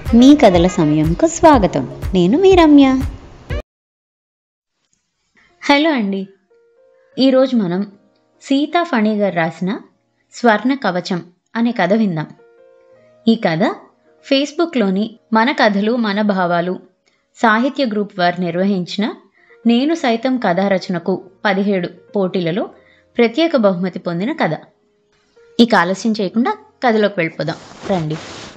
మీ కథల సమయంకు స్వాగతం నేను మీ రమ్య హలో అండి ఈరోజు మనం సీతా ఫణి గారు రాసిన స్వర్ణ కవచం అనే కథ విందాం ఈ కథ ఫేస్బుక్లోని మన కథలు మన భావాలు సాహిత్య గ్రూప్ వారు నిర్వహించిన నేను సైతం కథా రచనకు పదిహేడు పోటీలలో ప్రత్యేక బహుమతి పొందిన కథ ఇక ఆలస్యం చేయకుండా కథలోకి వెళ్ళిపోదాం రండి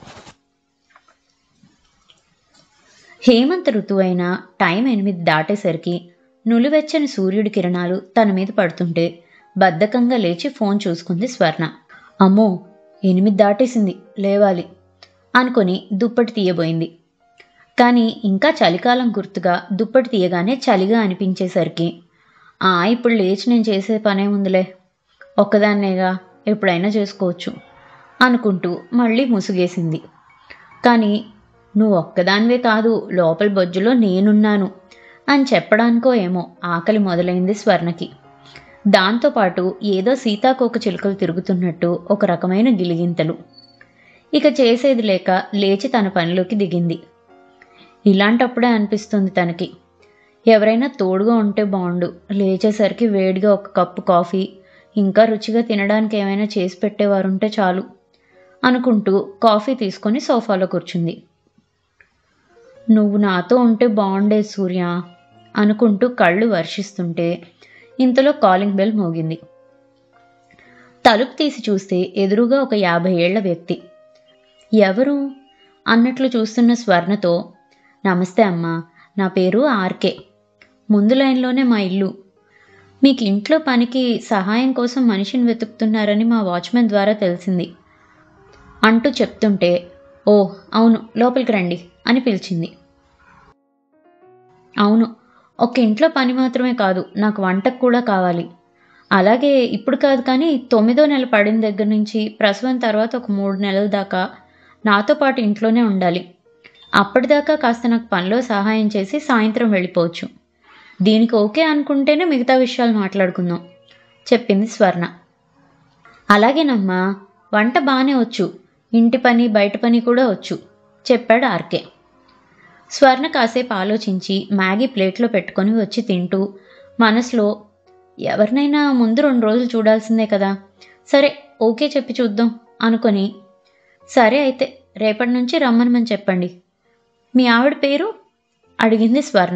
హేమంత ఋతువైన టైం ఎనిమిది దాటేసరికి నులివెచ్చని సూర్యుడి కిరణాలు తన మీద పడుతుంటే బద్ధకంగా లేచి ఫోన్ చూసుకుంది స్వర్ణ అమ్మో ఎనిమిది దాటేసింది లేవాలి అనుకొని దుప్పటి తీయబోయింది కానీ ఇంకా చలికాలం గుర్తుగా దుప్పటి తీయగానే చలిగా అనిపించేసరికి ఆ ఇప్పుడు లేచి నేను చేసే పనే ఉందిలే ఒక్కదాన్నేగా ఎప్పుడైనా చేసుకోవచ్చు అనుకుంటూ మళ్ళీ ముసుగేసింది కానీ నువ్వు ఒక్కదానివే కాదు లోపల బొజ్జులో నేనున్నాను అని చెప్పడానికో ఏమో ఆకలి మొదలైంది స్వర్ణకి దాంతోపాటు ఏదో సీతాకోక చిలుకలు తిరుగుతున్నట్టు ఒక రకమైన గిలిగింతలు ఇక చేసేది లేక లేచి తన పనిలోకి దిగింది ఇలాంటప్పుడే అనిపిస్తుంది తనకి ఎవరైనా తోడుగా ఉంటే బాగుండు లేచేసరికి వేడిగా ఒక కప్పు కాఫీ ఇంకా రుచిగా తినడానికి ఏమైనా చేసి పెట్టేవారుంటే చాలు అనుకుంటూ కాఫీ తీసుకొని సోఫాలో కూర్చుంది నువ్వు నాతో ఉంటే బాగుండే సూర్య అనుకుంటూ కళ్ళు వర్షిస్తుంటే ఇంతలో కాలింగ్ బెల్ మోగింది తలుపు తీసి చూస్తే ఎదురుగా ఒక యాభై ఏళ్ల వ్యక్తి ఎవరు అన్నట్లు చూస్తున్న స్వర్ణతో నమస్తే అమ్మా నా పేరు ఆర్కే ముందు లైన్లోనే మా ఇల్లు మీకు ఇంట్లో పనికి సహాయం కోసం మనిషిని వెతుకుతున్నారని మా వాచ్మెన్ ద్వారా తెలిసింది అంటూ చెప్తుంటే ఓ అవును లోపలికి రండి అని పిలిచింది అవును ఒక ఇంట్లో పని మాత్రమే కాదు నాకు వంటకు కూడా కావాలి అలాగే ఇప్పుడు కాదు కానీ తొమ్మిదో నెల పడిన దగ్గర నుంచి ప్రసవం తర్వాత ఒక మూడు నెలల దాకా నాతో పాటు ఇంట్లోనే ఉండాలి అప్పటిదాకా కాస్త నాకు పనిలో సహాయం చేసి సాయంత్రం వెళ్ళిపోవచ్చు దీనికి ఓకే అనుకుంటేనే మిగతా విషయాలు మాట్లాడుకుందాం చెప్పింది స్వర్ణ అలాగేనమ్మా వంట బాగానే వచ్చు ఇంటి పని బయట పని కూడా వచ్చు చెప్పాడు ఆర్కే స్వర్ణ కాసేపు ఆలోచించి మ్యాగీ ప్లేట్లో పెట్టుకొని వచ్చి తింటూ మనసులో ఎవరినైనా ముందు రెండు రోజులు చూడాల్సిందే కదా సరే ఓకే చెప్పి చూద్దాం అనుకొని సరే అయితే రేపటి నుంచి రమ్మనమని చెప్పండి మీ ఆవిడ పేరు అడిగింది స్వర్ణ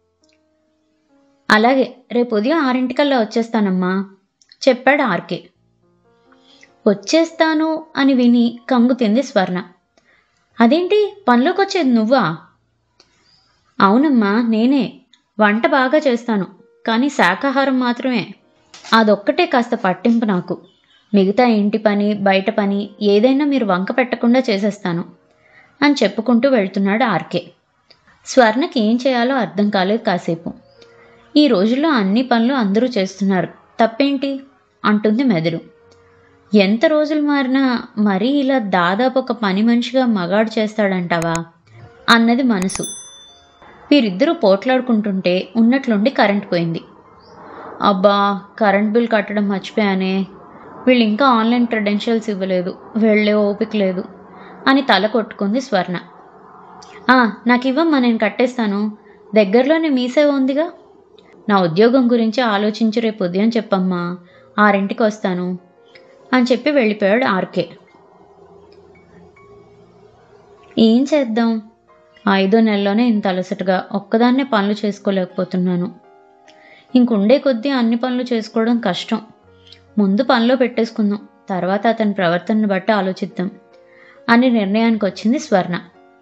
అలాగే రేపు ఉదయం ఆరింటికల్లా వచ్చేస్తానమ్మా చెప్పాడు ఆర్కే వచ్చేస్తాను అని విని కంగు తింది స్వర్ణ అదేంటి పనిలోకి వచ్చేది నువ్వా అవునమ్మా నేనే వంట బాగా చేస్తాను కానీ శాకాహారం మాత్రమే అదొక్కటే కాస్త పట్టింపు నాకు మిగతా ఇంటి పని బయట పని ఏదైనా మీరు వంక పెట్టకుండా చేసేస్తాను అని చెప్పుకుంటూ వెళ్తున్నాడు ఆర్కే స్వర్ణకి ఏం చేయాలో అర్థం కాలేదు కాసేపు ఈ రోజుల్లో అన్ని పనులు అందరూ చేస్తున్నారు తప్పేంటి అంటుంది మెదడు ఎంత రోజులు మారినా మరీ ఇలా దాదాపు ఒక పని మనిషిగా మగాడు చేస్తాడంటావా అన్నది మనసు వీరిద్దరూ పోట్లాడుకుంటుంటే ఉన్నట్లుండి కరెంట్ పోయింది అబ్బా కరెంట్ బిల్ కట్టడం మర్చిపోయానే వీళ్ళు ఇంకా ఆన్లైన్ క్రెడెన్షియల్స్ ఇవ్వలేదు వెళ్ళే ఓపిక లేదు అని తల కొట్టుకుంది స్వర్ణ "ఆ, నాకు ఇవ్వమ్మా నేను కట్టేస్తాను దగ్గరలోనే మీ సేవ ఉందిగా నా ఉద్యోగం గురించి ఆలోచించి రేపు ఉదయం చెప్పమ్మా ఆరింటికి వస్తాను అని చెప్పి వెళ్ళిపోయాడు ఆర్కే ఏం చేద్దాం ఐదో నెలలోనే ఇంత అలసటగా ఒక్కదాన్నే పనులు చేసుకోలేకపోతున్నాను ఇంకుండే కొద్దీ అన్ని పనులు చేసుకోవడం కష్టం ముందు పనిలో పెట్టేసుకుందాం తర్వాత అతని ప్రవర్తనను బట్టి ఆలోచిద్దాం అని నిర్ణయానికి వచ్చింది స్వర్ణ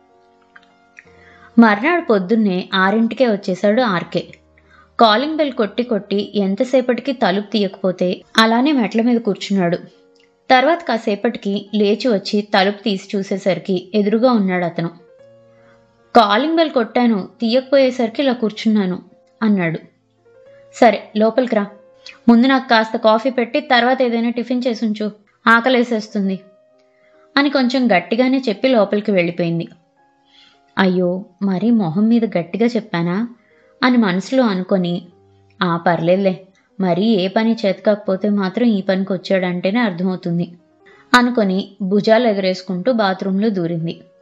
మర్నాడు పొద్దున్నే ఆరింటికే వచ్చేశాడు ఆర్కే కాలింగ్ బెల్ కొట్టి కొట్టి ఎంతసేపటికి తలుపు తీయకపోతే అలానే మెట్ల మీద కూర్చున్నాడు తర్వాత కాసేపటికి లేచి వచ్చి తలుపు తీసి చూసేసరికి ఎదురుగా ఉన్నాడు అతను కాలింగ్ బెల్ కొట్టాను తీయకపోయేసరికి ఇలా కూర్చున్నాను అన్నాడు సరే లోపలికి రా ముందు నాకు కాస్త కాఫీ పెట్టి తర్వాత ఏదైనా టిఫిన్ చేసి ఉంచు ఆకలేసేస్తుంది అని కొంచెం గట్టిగానే చెప్పి లోపలికి వెళ్ళిపోయింది అయ్యో మరీ మొహం మీద గట్టిగా చెప్పానా అని మనసులో అనుకొని ఆ పర్లేదులే మరీ ఏ పని చేతకాకపోతే మాత్రం ఈ పనికి వచ్చాడంటేనే అర్థమవుతుంది అనుకొని భుజాలు ఎగరేసుకుంటూ బాత్రూంలో దూరింది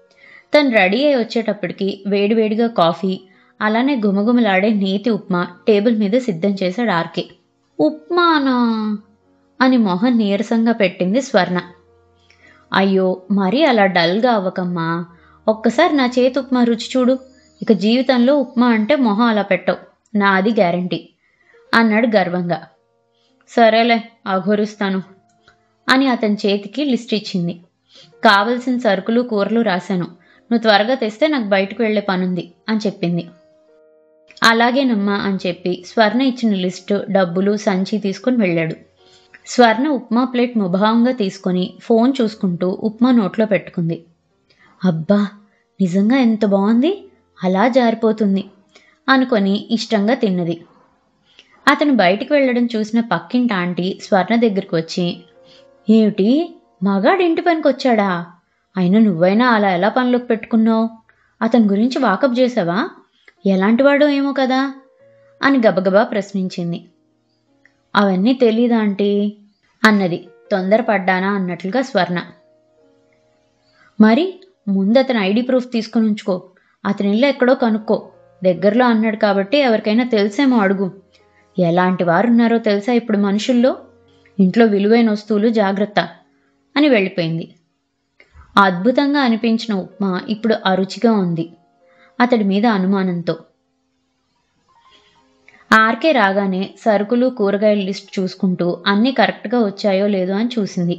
తను రెడీ అయి వచ్చేటప్పటికి వేడివేడిగా కాఫీ అలానే గుమగుమలాడే నేతి ఉప్మా టేబుల్ మీద సిద్ధం చేశాడు ఆర్కే ఉప్మానా అని మొహం నీరసంగా పెట్టింది స్వర్ణ అయ్యో మరీ అలా డల్గా అవ్వకమ్మా ఒక్కసారి నా చేతి ఉప్మా రుచి చూడు ఇక జీవితంలో ఉప్మా అంటే మొహం అలా పెట్టవు నాది గ్యారంటీ అన్నాడు గర్వంగా సరేలే అఘోరిస్తాను అని అతని చేతికి లిస్ట్ ఇచ్చింది కావలసిన సరుకులు కూరలు రాశాను నువ్వు త్వరగా తెస్తే నాకు బయటకు వెళ్ళే పనుంది అని చెప్పింది అలాగేనమ్మా అని చెప్పి స్వర్ణ ఇచ్చిన లిస్టు డబ్బులు సంచి తీసుకుని వెళ్ళాడు స్వర్ణ ఉప్మా ప్లేట్ ముభావంగా తీసుకొని ఫోన్ చూసుకుంటూ ఉప్మా నోట్లో పెట్టుకుంది అబ్బా నిజంగా ఎంత బాగుంది అలా జారిపోతుంది అనుకొని ఇష్టంగా తిన్నది అతను బయటికి వెళ్ళడం చూసిన పక్కింటి ఆంటీ స్వర్ణ దగ్గరికి వచ్చి ఏమిటి మగాడు ఇంటి పనికి వచ్చాడా అయినా నువ్వైనా అలా ఎలా పనిలోకి పెట్టుకున్నావు అతని గురించి వాకప్ చేసావా ఎలాంటివాడో ఏమో కదా అని గబగబా ప్రశ్నించింది అవన్నీ తెలీదా ఆంటీ అన్నది తొందరపడ్డానా అన్నట్లుగా స్వర్ణ మరి ముందు అతని ఐడి ప్రూఫ్ తీసుకుని ఉంచుకో అతని ఇల్లు ఎక్కడో కనుక్కో దగ్గరలో అన్నాడు కాబట్టి ఎవరికైనా తెలిసేమో అడుగు ఎలాంటి వారు ఉన్నారో తెలుసా ఇప్పుడు మనుషుల్లో ఇంట్లో విలువైన వస్తువులు జాగ్రత్త అని వెళ్ళిపోయింది అద్భుతంగా అనిపించిన ఉప్మా ఇప్పుడు అరుచిగా ఉంది అతడి మీద అనుమానంతో ఆర్కే రాగానే సరుకులు కూరగాయల లిస్ట్ చూసుకుంటూ అన్నీ కరెక్ట్గా వచ్చాయో లేదో అని చూసింది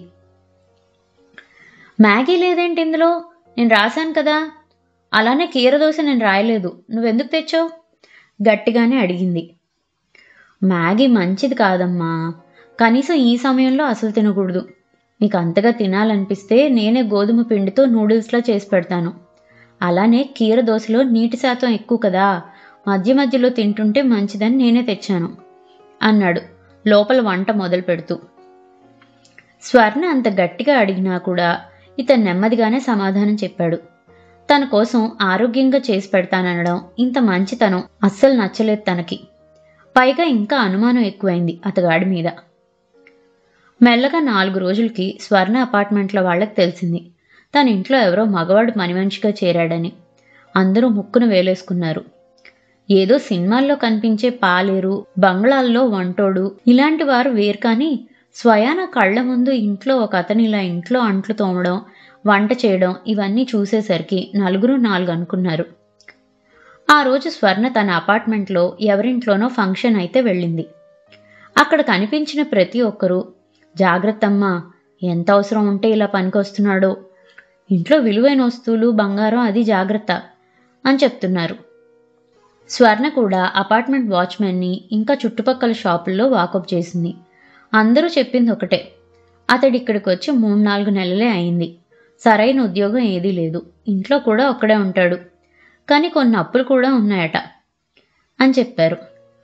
మ్యాగీ లేదేంటి ఇందులో నేను రాశాను కదా అలానే కీరదోశ నేను రాయలేదు నువ్వెందుకు తెచ్చావు గట్టిగానే అడిగింది మ్యాగీ మంచిది కాదమ్మా కనీసం ఈ సమయంలో అసలు తినకూడదు నీకు అంతగా తినాలనిపిస్తే నేనే గోధుమ పిండితో నూడిల్స్లో చేసి పెడతాను అలానే కీర దోశలో నీటి శాతం ఎక్కువ కదా మధ్య మధ్యలో తింటుంటే మంచిదని నేనే తెచ్చాను అన్నాడు లోపల వంట మొదలు పెడుతూ స్వర్ణ అంత గట్టిగా అడిగినా కూడా ఇతను నెమ్మదిగానే సమాధానం చెప్పాడు తన కోసం ఆరోగ్యంగా చేసి పెడతాననడం ఇంత మంచితనం అస్సలు నచ్చలేదు తనకి పైగా ఇంకా అనుమానం ఎక్కువైంది అతగాడి మీద మెల్లగా నాలుగు రోజులకి స్వర్ణ అపార్ట్మెంట్లో వాళ్ళకి తెలిసింది తన ఇంట్లో ఎవరో మగవాడు మనిమనిషిగా చేరాడని అందరూ ముక్కును వేలేసుకున్నారు ఏదో సినిమాల్లో కనిపించే పాలేరు బంగ్లాల్లో వంటోడు ఇలాంటి వారు వేరు కానీ స్వయాన కళ్ళ ముందు ఇంట్లో ఒక అతను ఇలా ఇంట్లో అంట్లు తోమడం వంట చేయడం ఇవన్నీ చూసేసరికి నలుగురు నాలుగు అనుకున్నారు ఆ రోజు స్వర్ణ తన అపార్ట్మెంట్లో ఎవరింట్లోనో ఫంక్షన్ అయితే వెళ్ళింది అక్కడ కనిపించిన ప్రతి ఒక్కరూ జాగ్రత్తమ్మా ఎంత అవసరం ఉంటే ఇలా పనికొస్తున్నాడో ఇంట్లో విలువైన వస్తువులు బంగారం అది జాగ్రత్త అని చెప్తున్నారు స్వర్ణ కూడా అపార్ట్మెంట్ వాచ్మెన్ని ఇంకా చుట్టుపక్కల షాపుల్లో వాకప్ చేసింది అందరూ చెప్పింది ఒకటే అతడు ఇక్కడికి వచ్చి మూడు నాలుగు నెలలే అయింది సరైన ఉద్యోగం ఏదీ లేదు ఇంట్లో కూడా ఒక్కడే ఉంటాడు కానీ కొన్ని అప్పులు కూడా ఉన్నాయట అని చెప్పారు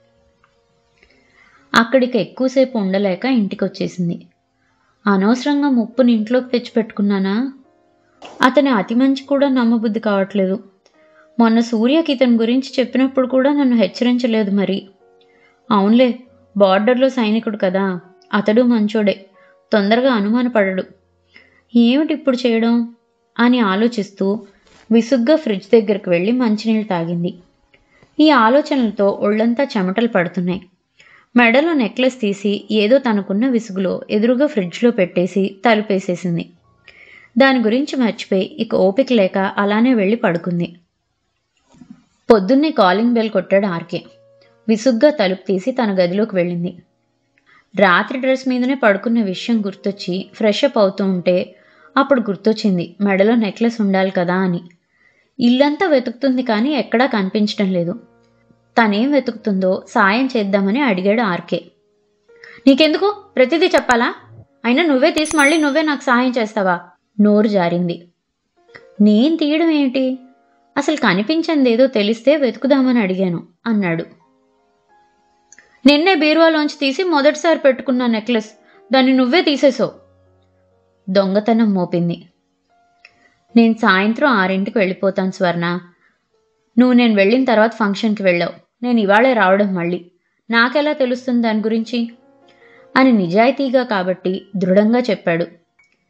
అక్కడికి ఎక్కువసేపు ఉండలేక ఇంటికి వచ్చేసింది అనవసరంగా ముప్పుని ఇంట్లోకి తెచ్చిపెట్టుకున్నానా అతని అతి మంచి కూడా నమ్మబుద్ధి కావట్లేదు మొన్న సూర్యకి ఇతని గురించి చెప్పినప్పుడు కూడా నన్ను హెచ్చరించలేదు మరి అవునులే బార్డర్లో సైనికుడు కదా అతడు మంచోడే తొందరగా అనుమానపడడు ఏమిటి ఇప్పుడు చేయడం అని ఆలోచిస్తూ విసుగ్గా ఫ్రిడ్జ్ దగ్గరికి వెళ్ళి మంచినీళ్ళు తాగింది ఈ ఆలోచనలతో ఒళ్ళంతా చెమటలు పడుతున్నాయి మెడలో నెక్లెస్ తీసి ఏదో తనకున్న విసుగులో ఎదురుగా ఫ్రిడ్జ్లో పెట్టేసి తలుపేసేసింది దాని గురించి మర్చిపోయి ఇక ఓపిక లేక అలానే వెళ్ళి పడుకుంది పొద్దున్నే కాలింగ్ బెల్ కొట్టాడు ఆర్కే విసుగ్గా తలుపు తీసి తన గదిలోకి వెళ్ళింది రాత్రి డ్రెస్ మీదనే పడుకున్న విషయం గుర్తొచ్చి ఫ్రెష్ అప్ అవుతూ ఉంటే అప్పుడు గుర్తొచ్చింది మెడలో నెక్లెస్ ఉండాలి కదా అని ఇల్లంతా వెతుకుతుంది కానీ ఎక్కడా కనిపించడం లేదు తనేం వెతుకుతుందో సాయం చేద్దామని అడిగాడు ఆర్కే నీకెందుకు ప్రతిదీ చెప్పాలా అయినా నువ్వే తీసి మళ్ళీ నువ్వే నాకు సాయం చేస్తావా నోరు జారింది నేను తీయడం ఏంటి అసలు కనిపించింది ఏదో తెలిస్తే వెతుకుదామని అడిగాను అన్నాడు నిన్నే బీరువాలోంచి తీసి మొదటిసారి పెట్టుకున్న నెక్లెస్ దాన్ని నువ్వే తీసేసావు దొంగతనం మోపింది నేను సాయంత్రం ఆరింటికి వెళ్ళిపోతాను స్వర్ణ నువ్వు నేను వెళ్ళిన తర్వాత ఫంక్షన్కి వెళ్ళావు నేను ఇవాళే రావడం మళ్ళీ నాకెలా తెలుస్తుంది దాని గురించి అని నిజాయితీగా కాబట్టి దృఢంగా చెప్పాడు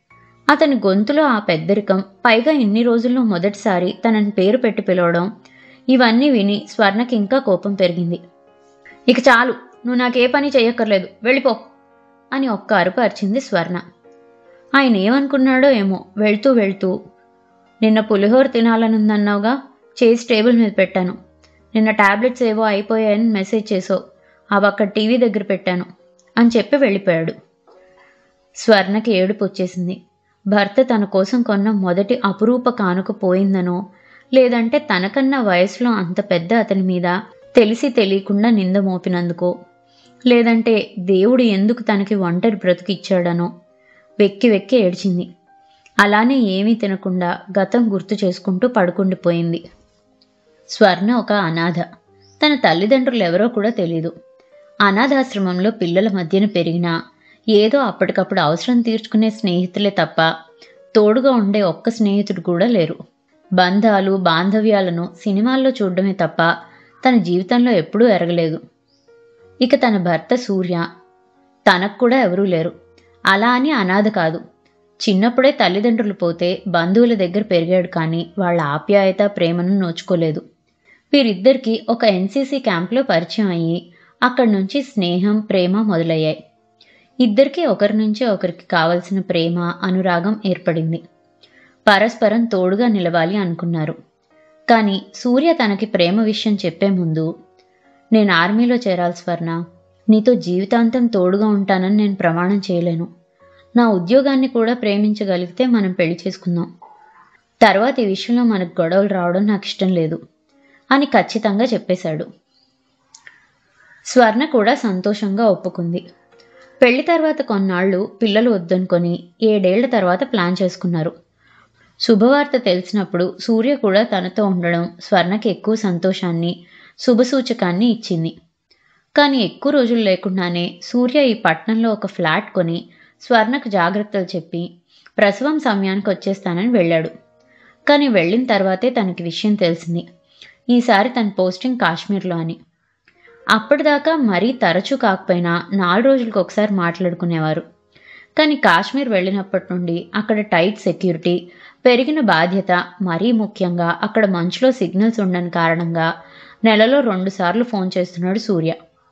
అతని గొంతులో ఆ పెద్దరికం పైగా ఇన్ని రోజుల్లో మొదటిసారి తనని పేరు పెట్టి పిలవడం ఇవన్నీ విని స్వర్ణకి ఇంకా కోపం పెరిగింది ఇక చాలు నువ్వు నాకే పని చేయక్కర్లేదు వెళ్ళిపో అని ఒక్క అరుపు అరిచింది స్వర్ణ ఆయన ఏమనుకున్నాడో ఏమో వెళ్తూ వెళ్తూ నిన్న పులిహోర తినాలనుందన్నావుగా చేసి టేబుల్ మీద పెట్టాను నిన్న టాబ్లెట్స్ ఏవో అయిపోయాయని మెసేజ్ చేసావు అవి అక్కడ టీవీ దగ్గర పెట్టాను అని చెప్పి వెళ్ళిపోయాడు స్వర్ణకి ఏడుపు వచ్చేసింది భర్త తన కోసం కొన్న మొదటి అపురూప కానుక పోయిందనో లేదంటే తనకన్నా వయసులో అంత పెద్ద అతని మీద తెలిసి తెలియకుండా నింద మోపినందుకో లేదంటే దేవుడు ఎందుకు తనకి ఒంటరి బ్రతుకిచ్చాడనో వెక్కి వెక్కి ఏడ్చింది అలానే ఏమీ తినకుండా గతం గుర్తు చేసుకుంటూ పడుకుండిపోయింది స్వర్ణ ఒక అనాథ తన తల్లిదండ్రులు ఎవరో కూడా తెలీదు అనాథాశ్రమంలో పిల్లల మధ్యన పెరిగినా ఏదో అప్పటికప్పుడు అవసరం తీర్చుకునే స్నేహితులే తప్ప తోడుగా ఉండే ఒక్క స్నేహితుడు కూడా లేరు బంధాలు బాంధవ్యాలను సినిమాల్లో చూడడమే తప్ప తన జీవితంలో ఎప్పుడూ ఎరగలేదు ఇక తన భర్త సూర్య తనకు కూడా ఎవరూ లేరు అలా అని అనాథ కాదు చిన్నప్పుడే తల్లిదండ్రులు పోతే బంధువుల దగ్గర పెరిగాడు కానీ వాళ్ళ ఆప్యాయత ప్రేమను నోచుకోలేదు వీరిద్దరికీ ఒక ఎన్సీసీ క్యాంప్లో పరిచయం అయ్యి అక్కడి నుంచి స్నేహం ప్రేమ మొదలయ్యాయి ఇద్దరికీ ఒకరి నుంచి ఒకరికి కావలసిన ప్రేమ అనురాగం ఏర్పడింది పరస్పరం తోడుగా నిలవాలి అనుకున్నారు కానీ సూర్య తనకి ప్రేమ విషయం చెప్పే ముందు నేను ఆర్మీలో చేరాలి స్వర్ణ నీతో జీవితాంతం తోడుగా ఉంటానని నేను ప్రమాణం చేయలేను నా ఉద్యోగాన్ని కూడా ప్రేమించగలిగితే మనం పెళ్లి చేసుకుందాం తర్వాత ఈ విషయంలో మనకు గొడవలు రావడం నాకు ఇష్టం లేదు అని ఖచ్చితంగా చెప్పేశాడు స్వర్ణ కూడా సంతోషంగా ఒప్పుకుంది పెళ్లి తర్వాత కొన్నాళ్ళు పిల్లలు వద్దనుకొని ఏడేళ్ల తర్వాత ప్లాన్ చేసుకున్నారు శుభవార్త తెలిసినప్పుడు సూర్య కూడా తనతో ఉండడం స్వర్ణకి ఎక్కువ సంతోషాన్ని శుభసూచకాన్ని ఇచ్చింది కానీ ఎక్కువ రోజులు లేకుండానే సూర్య ఈ పట్నంలో ఒక ఫ్లాట్ కొని స్వర్ణకు జాగ్రత్తలు చెప్పి ప్రసవం సమయానికి వచ్చేస్తానని వెళ్ళాడు కానీ వెళ్ళిన తర్వాతే తనకి విషయం తెలిసింది ఈసారి తన పోస్టింగ్ కాశ్మీర్లో అని అప్పటిదాకా మరీ తరచూ కాకపోయినా నాలుగు రోజులకు ఒకసారి మాట్లాడుకునేవారు కానీ కాశ్మీర్ వెళ్ళినప్పటి నుండి అక్కడ టైట్ సెక్యూరిటీ పెరిగిన బాధ్యత మరీ ముఖ్యంగా అక్కడ మంచులో సిగ్నల్స్ ఉండని కారణంగా నెలలో రెండుసార్లు ఫోన్ చేస్తున్నాడు సూర్య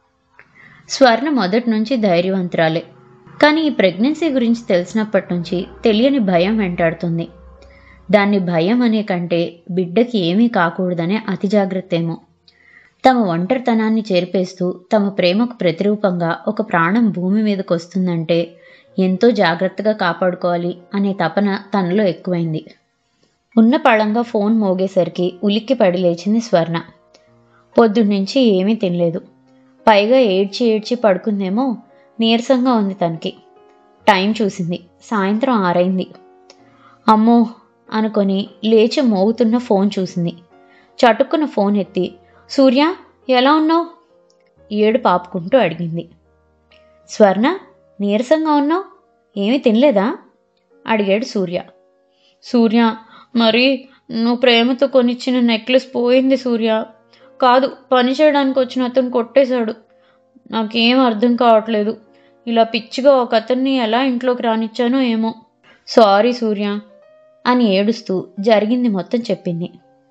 స్వర్ణ మొదటి నుంచి ధైర్యవంతురాలే కానీ ఈ ప్రెగ్నెన్సీ గురించి తెలిసినప్పటి నుంచి తెలియని భయం వెంటాడుతుంది దాన్ని భయం అనే కంటే బిడ్డకి ఏమీ కాకూడదనే అతి జాగ్రత్త ఏమో తమ ఒంటరితనాన్ని చేరిపేస్తూ తమ ప్రేమకు ప్రతిరూపంగా ఒక ప్రాణం భూమి మీదకి వస్తుందంటే ఎంతో జాగ్రత్తగా కాపాడుకోవాలి అనే తపన తనలో ఎక్కువైంది ఉన్న పళంగా ఫోన్ మోగేసరికి ఉలిక్కి పడి లేచింది స్వర్ణ పొద్దున్నుంచి ఏమీ తినలేదు పైగా ఏడ్చి ఏడ్చి పడుకుందేమో నీరసంగా ఉంది తనకి టైం చూసింది సాయంత్రం ఆరైంది అమ్మో అనుకొని లేచి మోగుతున్న ఫోన్ చూసింది చటుక్కున ఫోన్ ఎత్తి సూర్య ఎలా ఉన్నావు ఏడు పాపుకుంటూ అడిగింది స్వర్ణ నీరసంగా ఉన్నావు ఏమీ తినలేదా అడిగాడు సూర్య సూర్య మరి నువ్వు ప్రేమతో కొనిచ్చిన నెక్లెస్ పోయింది సూర్య కాదు పని చేయడానికి వచ్చిన అతను కొట్టేశాడు నాకేం అర్థం కావట్లేదు ఇలా పిచ్చిగా ఒక అతన్ని ఎలా ఇంట్లోకి రానిచ్చానో ఏమో సారీ సూర్య అని ఏడుస్తూ జరిగింది మొత్తం చెప్పింది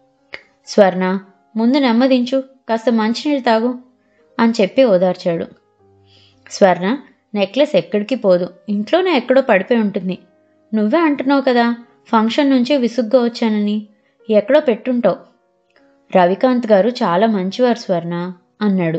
స్వర్ణ ముందు నెమ్మదించు కాస్త మంచినీళ్ళు తాగు అని చెప్పి ఓదార్చాడు స్వర్ణ నెక్లెస్ ఎక్కడికి పోదు ఇంట్లోనే ఎక్కడో పడిపోయి ఉంటుంది నువ్వే అంటున్నావు కదా ఫంక్షన్ నుంచి విసుగ్గా వచ్చానని ఎక్కడో పెట్టుంటావు రవికాంత్ గారు చాలా మంచివారు స్వర్ణ అన్నాడు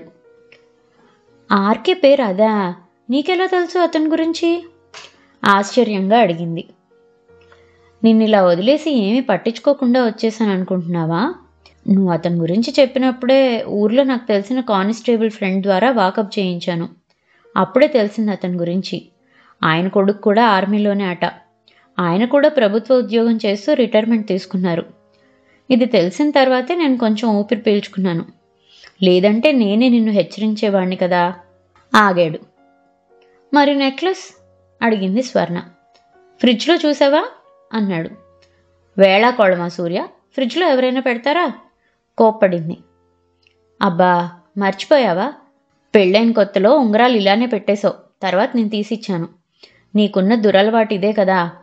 ఆర్కే పేరు అదా నీకెలా తెలుసు అతని గురించి ఆశ్చర్యంగా అడిగింది నిన్ను ఇలా వదిలేసి ఏమీ పట్టించుకోకుండా వచ్చేసాను అనుకుంటున్నావా నువ్వు అతని గురించి చెప్పినప్పుడే ఊర్లో నాకు తెలిసిన కానిస్టేబుల్ ఫ్రెండ్ ద్వారా వాకప్ చేయించాను అప్పుడే తెలిసింది అతని గురించి ఆయన కొడుకు కూడా ఆర్మీలోనే అట ఆయన కూడా ప్రభుత్వ ఉద్యోగం చేస్తూ రిటైర్మెంట్ తీసుకున్నారు ఇది తెలిసిన తర్వాతే నేను కొంచెం ఊపిరి పీల్చుకున్నాను లేదంటే నేనే నిన్ను హెచ్చరించేవాణ్ణి కదా ఆగాడు మరి నెక్లెస్ అడిగింది స్వర్ణ ఫ్రిడ్జ్లో చూసావా అన్నాడు వేళాకోళమా సూర్య ఫ్రిడ్జ్లో ఎవరైనా పెడతారా కోప్పడింది అబ్బా మర్చిపోయావా పెళ్ళైన కొత్తలో ఉంగరాలు ఇలానే పెట్టేశావు తర్వాత నేను తీసిచ్చాను నీకున్న దురలవాటు ఇదే కదా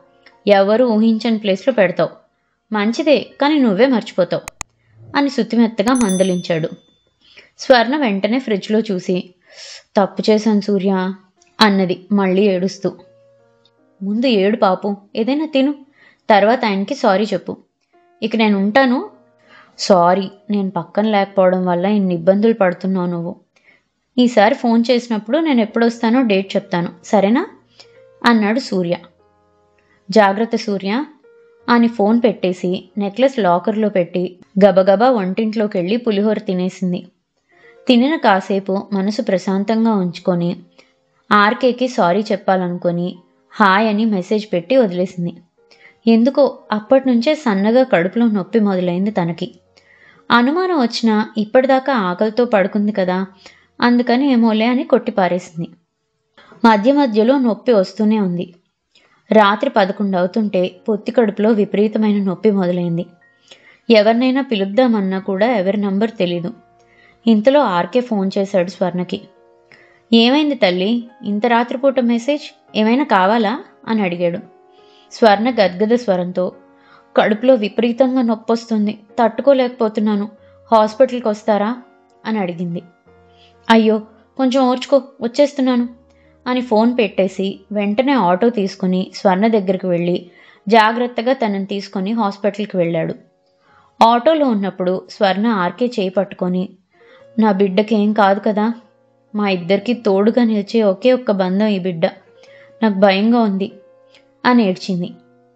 ఎవరు ఊహించని ప్లేస్లో పెడతావు మంచిదే కానీ నువ్వే మర్చిపోతావు అని శుతిమెత్తగా మందలించాడు స్వర్ణ వెంటనే ఫ్రిడ్జ్లో చూసి తప్పు చేశాను సూర్య అన్నది మళ్ళీ ఏడుస్తూ ముందు ఏడు పాపు ఏదైనా తిను తర్వాత ఆయనకి సారీ చెప్పు ఇక నేను ఉంటాను సారీ నేను పక్కన లేకపోవడం వల్ల ఇన్ని ఇబ్బందులు పడుతున్నావు నువ్వు ఈసారి ఫోన్ చేసినప్పుడు నేను ఎప్పుడొస్తానో డేట్ చెప్తాను సరేనా అన్నాడు సూర్య జాగ్రత్త సూర్య అని ఫోన్ పెట్టేసి నెక్లెస్ లాకర్లో పెట్టి గబగబా వంటింట్లోకి వెళ్ళి పులిహోర తినేసింది తినిన కాసేపు మనసు ప్రశాంతంగా ఉంచుకొని ఆర్కేకి సారీ చెప్పాలనుకొని హాయ్ అని మెసేజ్ పెట్టి వదిలేసింది ఎందుకో అప్పటి నుంచే సన్నగా కడుపులో నొప్పి మొదలైంది తనకి అనుమానం వచ్చినా ఇప్పటిదాకా ఆకలితో పడుకుంది కదా అందుకని ఏమోలే అని కొట్టి పారేసింది మధ్య మధ్యలో నొప్పి వస్తూనే ఉంది రాత్రి పదకొండు అవుతుంటే పొత్తి కడుపులో విపరీతమైన నొప్పి మొదలైంది ఎవరినైనా పిలుద్దామన్నా కూడా ఎవరి నంబర్ తెలీదు ఇంతలో ఆర్కే ఫోన్ చేశాడు స్వర్ణకి ఏమైంది తల్లి ఇంత రాత్రిపూట మెసేజ్ ఏమైనా కావాలా అని అడిగాడు స్వర్ణ గద్గద స్వరంతో కడుపులో విపరీతంగా నొప్పి వస్తుంది తట్టుకోలేకపోతున్నాను హాస్పిటల్కి వస్తారా అని అడిగింది అయ్యో కొంచెం ఓర్చుకో వచ్చేస్తున్నాను అని ఫోన్ పెట్టేసి వెంటనే ఆటో తీసుకుని స్వర్ణ దగ్గరికి వెళ్ళి జాగ్రత్తగా తనని తీసుకొని హాస్పిటల్కి వెళ్ళాడు ఆటోలో ఉన్నప్పుడు స్వర్ణ ఆర్కే చేయి పట్టుకొని నా బిడ్డకి ఏం కాదు కదా మా ఇద్దరికి తోడుగా నిలిచే ఒకే ఒక్క బంధం ఈ బిడ్డ నాకు భయంగా ఉంది అని ఏడ్చింది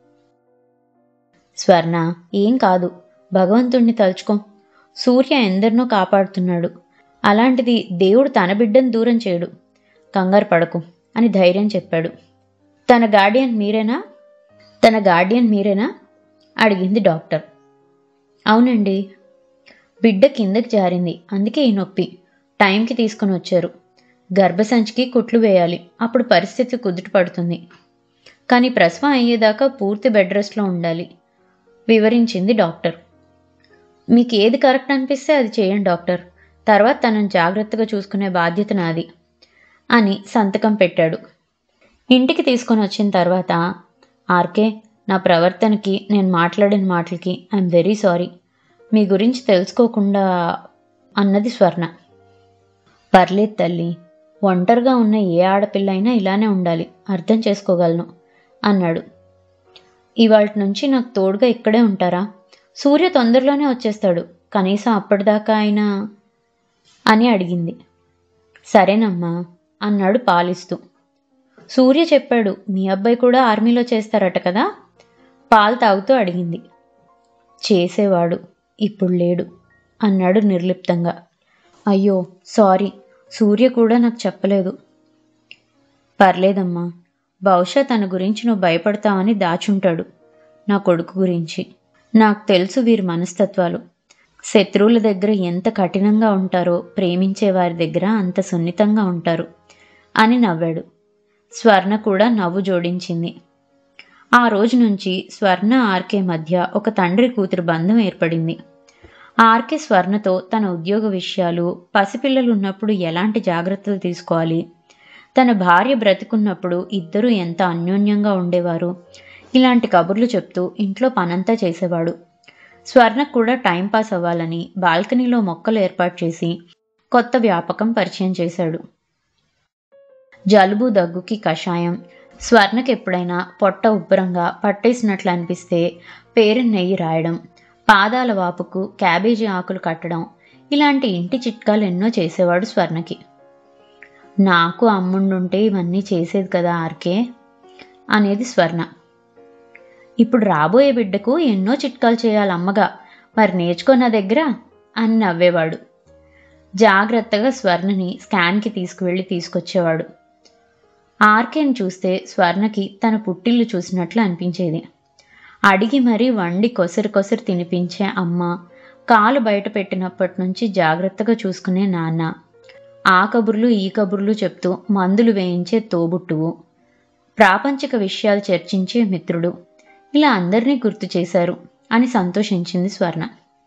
స్వర్ణ ఏం కాదు భగవంతుణ్ణి తలుచుకో సూర్య ఎందరినో కాపాడుతున్నాడు అలాంటిది దేవుడు తన బిడ్డను దూరం చేయడు కంగారు పడకు అని ధైర్యం చెప్పాడు తన గార్డియన్ మీరేనా తన గార్డియన్ మీరేనా అడిగింది డాక్టర్ అవునండి బిడ్డ కిందకి జారింది అందుకే ఈ నొప్పి టైంకి తీసుకొని వచ్చారు గర్భసంచికి కుట్లు వేయాలి అప్పుడు పరిస్థితి కుదుట పడుతుంది కానీ ప్రసవం అయ్యేదాకా పూర్తి బెడ్ రెస్ట్లో ఉండాలి వివరించింది డాక్టర్ మీకు ఏది కరెక్ట్ అనిపిస్తే అది చేయండి డాక్టర్ తర్వాత తనను జాగ్రత్తగా చూసుకునే బాధ్యత నాది అని సంతకం పెట్టాడు ఇంటికి తీసుకొని వచ్చిన తర్వాత ఆర్కే నా ప్రవర్తనకి నేను మాట్లాడిన మాటలకి ఐఎమ్ వెరీ సారీ మీ గురించి తెలుసుకోకుండా అన్నది స్వర్ణ పర్లేదు తల్లి ఒంటరిగా ఉన్న ఏ ఆడపిల్ల అయినా ఇలానే ఉండాలి అర్థం చేసుకోగలను అన్నాడు ఇవాళ నుంచి నాకు తోడుగా ఇక్కడే ఉంటారా సూర్య తొందరలోనే వచ్చేస్తాడు కనీసం అప్పటిదాకా అయినా అని అడిగింది సరేనమ్మా అన్నాడు పాలిస్తూ సూర్య చెప్పాడు మీ అబ్బాయి కూడా ఆర్మీలో చేస్తారట కదా పాలు తాగుతూ అడిగింది చేసేవాడు ఇప్పుడు లేడు అన్నాడు నిర్లిప్తంగా అయ్యో సారీ సూర్య కూడా నాకు చెప్పలేదు పర్లేదమ్మా బహుశా తన గురించి నువ్వు భయపడతావని దాచుంటాడు నా కొడుకు గురించి నాకు తెలుసు వీరి మనస్తత్వాలు శత్రువుల దగ్గర ఎంత కఠినంగా ఉంటారో ప్రేమించే వారి దగ్గర అంత సున్నితంగా ఉంటారు అని నవ్వాడు స్వర్ణ కూడా నవ్వు జోడించింది ఆ రోజు నుంచి స్వర్ణ ఆర్కే మధ్య ఒక తండ్రి కూతురు బంధం ఏర్పడింది ఆర్కే స్వర్ణతో తన ఉద్యోగ విషయాలు పసిపిల్లలు ఉన్నప్పుడు ఎలాంటి జాగ్రత్తలు తీసుకోవాలి తన భార్య బ్రతికున్నప్పుడు ఇద్దరూ ఎంత అన్యోన్యంగా ఉండేవారు ఇలాంటి కబుర్లు చెప్తూ ఇంట్లో పనంతా చేసేవాడు స్వర్ణకు కూడా టైం పాస్ అవ్వాలని బాల్కనీలో మొక్కలు ఏర్పాటు చేసి కొత్త వ్యాపకం పరిచయం చేశాడు జలుబు దగ్గుకి కషాయం స్వర్ణకి ఎప్పుడైనా పొట్ట ఉబ్బరంగా పట్టేసినట్లు అనిపిస్తే పేరు నెయ్యి రాయడం పాదాల వాపుకు క్యాబేజీ ఆకులు కట్టడం ఇలాంటి ఇంటి చిట్కాలు ఎన్నో చేసేవాడు స్వర్ణకి నాకు అమ్ముండుంటే ఇవన్నీ చేసేది కదా ఆర్కే అనేది స్వర్ణ ఇప్పుడు రాబోయే బిడ్డకు ఎన్నో చిట్కాలు చేయాలి అమ్మగా మరి నేర్చుకో నా దగ్గర అని నవ్వేవాడు జాగ్రత్తగా స్వర్ణని స్కాన్కి తీసుకువెళ్ళి తీసుకొచ్చేవాడు ఆర్కేని చూస్తే స్వర్ణకి తన పుట్టిల్లు చూసినట్లు అనిపించేది అడిగి మరీ వండి కొసరు కొసరు తినిపించే అమ్మ కాలు బయట పెట్టినప్పటి నుంచి జాగ్రత్తగా చూసుకునే నాన్న ఆ కబుర్లు ఈ కబుర్లు చెప్తూ మందులు వేయించే తోబుట్టువు ప్రాపంచిక విషయాలు చర్చించే మిత్రుడు ఇలా అందరినీ గుర్తు చేశారు అని సంతోషించింది స్వర్ణ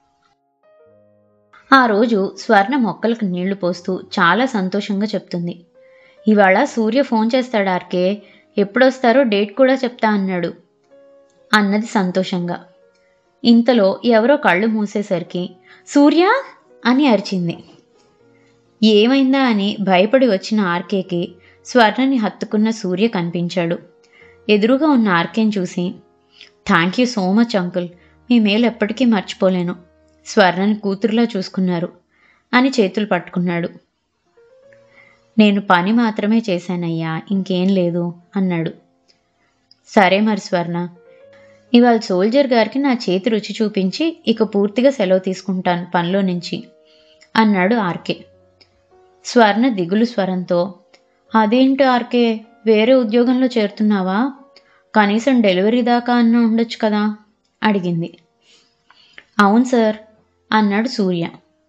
ఆ రోజు స్వర్ణ మొక్కలకు నీళ్లు పోస్తూ చాలా సంతోషంగా చెప్తుంది ఇవాళ సూర్య ఫోన్ చేస్తాడు ఆర్కే ఎప్పుడొస్తారో డేట్ కూడా చెప్తా అన్నాడు అన్నది సంతోషంగా ఇంతలో ఎవరో కళ్ళు మూసేసరికి సూర్య అని అరిచింది ఏమైందా అని భయపడి వచ్చిన ఆర్కేకి స్వర్ణని హత్తుకున్న సూర్య కనిపించాడు ఎదురుగా ఉన్న ఆర్కేని చూసి thank you so much uncle మీ మేలు ఎప్పటికీ మర్చిపోలేను స్వర్ణని కూతురులా చూసుకున్నారు అని చేతులు పట్టుకున్నాడు నేను పని మాత్రమే చేశానయ్యా ఇంకేం లేదు అన్నాడు సరే మరి స్వర్ణ ఇవాళ సోల్జర్ గారికి నా చేతి రుచి చూపించి ఇక పూర్తిగా సెలవు తీసుకుంటాను పనిలో నుంచి అన్నాడు ఆర్కే స్వర్ణ దిగులు స్వరంతో అదేంటి ఆర్కే వేరే ఉద్యోగంలో చేరుతున్నావా కనీసం డెలివరీ దాకా అన్న ఉండొచ్చు కదా అడిగింది అవును సార్ అన్నాడు సూర్య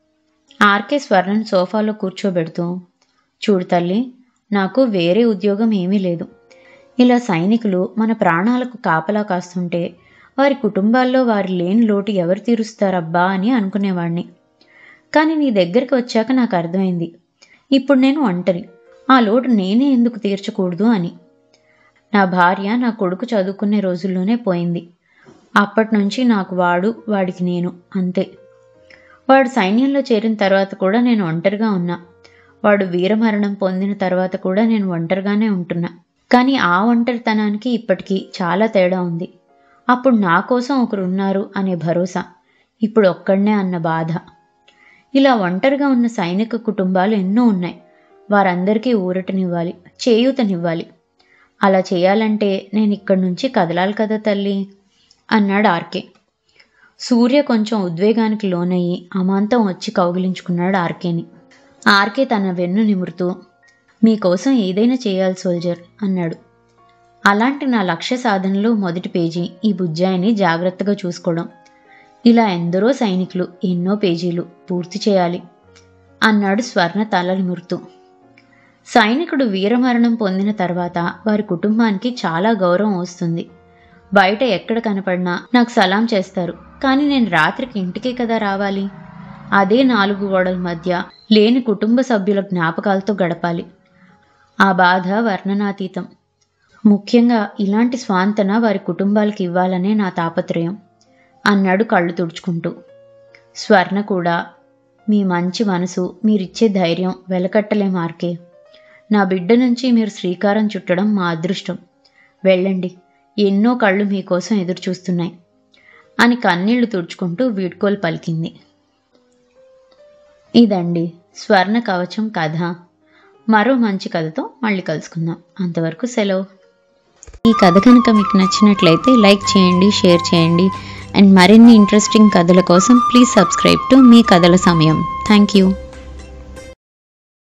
ఆర్కే స్వర్ణను సోఫాలో కూర్చోబెడుతూ చూడు తల్లి నాకు వేరే ఉద్యోగం ఏమీ లేదు ఇలా సైనికులు మన ప్రాణాలకు కాపలా కాస్తుంటే వారి కుటుంబాల్లో వారి లేని లోటు ఎవరు తీరుస్తారబ్బా అని అనుకునేవాణ్ణి కానీ నీ దగ్గరికి వచ్చాక నాకు అర్థమైంది ఇప్పుడు నేను ఒంటరి ఆ లోటు నేనే ఎందుకు తీర్చకూడదు అని నా భార్య నా కొడుకు చదువుకునే రోజుల్లోనే పోయింది అప్పటి నుంచి నాకు వాడు వాడికి నేను అంతే వాడు సైన్యంలో చేరిన తర్వాత కూడా నేను ఒంటరిగా ఉన్నా వాడు వీరమరణం పొందిన తర్వాత కూడా నేను ఒంటరిగానే ఉంటున్నా కానీ ఆ ఒంటరితనానికి ఇప్పటికీ చాలా తేడా ఉంది అప్పుడు నా కోసం ఒకరు ఉన్నారు అనే భరోసా ఇప్పుడు ఒక్కడనే అన్న బాధ ఇలా ఒంటరిగా ఉన్న సైనిక కుటుంబాలు ఎన్నో ఉన్నాయి వారందరికీ ఊరటనివ్వాలి చేయూతనివ్వాలి అలా చేయాలంటే నేను ఇక్కడి నుంచి కదలాలి కదా తల్లి అన్నాడు ఆర్కే సూర్య కొంచెం ఉద్వేగానికి లోనయ్యి అమాంతం వచ్చి కౌగిలించుకున్నాడు ఆర్కేని ఆర్కే తన వెన్ను నిమురుతూ మీకోసం ఏదైనా చేయాలి సోల్జర్ అన్నాడు అలాంటి నా లక్ష్య సాధనలో మొదటి పేజీ ఈ బుజ్జాయిని జాగ్రత్తగా చూసుకోవడం ఇలా ఎందరో సైనికులు ఎన్నో పేజీలు పూర్తి చేయాలి అన్నాడు స్వర్ణ తల నిమురుతూ సైనికుడు వీరమరణం పొందిన తర్వాత వారి కుటుంబానికి చాలా గౌరవం వస్తుంది బయట ఎక్కడ కనపడినా నాకు సలాం చేస్తారు కానీ నేను రాత్రికి ఇంటికే కదా రావాలి అదే నాలుగు గోడల మధ్య లేని కుటుంబ సభ్యుల జ్ఞాపకాలతో గడపాలి ఆ బాధ వర్ణనాతీతం ముఖ్యంగా ఇలాంటి స్వాంతన వారి కుటుంబాలకు ఇవ్వాలనే నా తాపత్రయం అన్నాడు కళ్ళు తుడుచుకుంటూ స్వర్ణ కూడా మీ మంచి మనసు మీరిచ్చే ధైర్యం వెలకట్టలే మార్కే నా బిడ్డ నుంచి మీరు శ్రీకారం చుట్టడం మా అదృష్టం వెళ్ళండి ఎన్నో కళ్ళు మీకోసం ఎదురు చూస్తున్నాయి అని కన్నీళ్లు తుడుచుకుంటూ వీడ్కోలు పలికింది ఇదండి స్వర్ణ కవచం కథ మరో మంచి కథతో మళ్ళీ కలుసుకుందాం అంతవరకు సెలవు ఈ కథ కనుక మీకు నచ్చినట్లయితే లైక్ చేయండి షేర్ చేయండి అండ్ మరిన్ని ఇంట్రెస్టింగ్ కథల కోసం ప్లీజ్ సబ్స్క్రైబ్ టు మీ కథల సమయం థ్యాంక్ యూ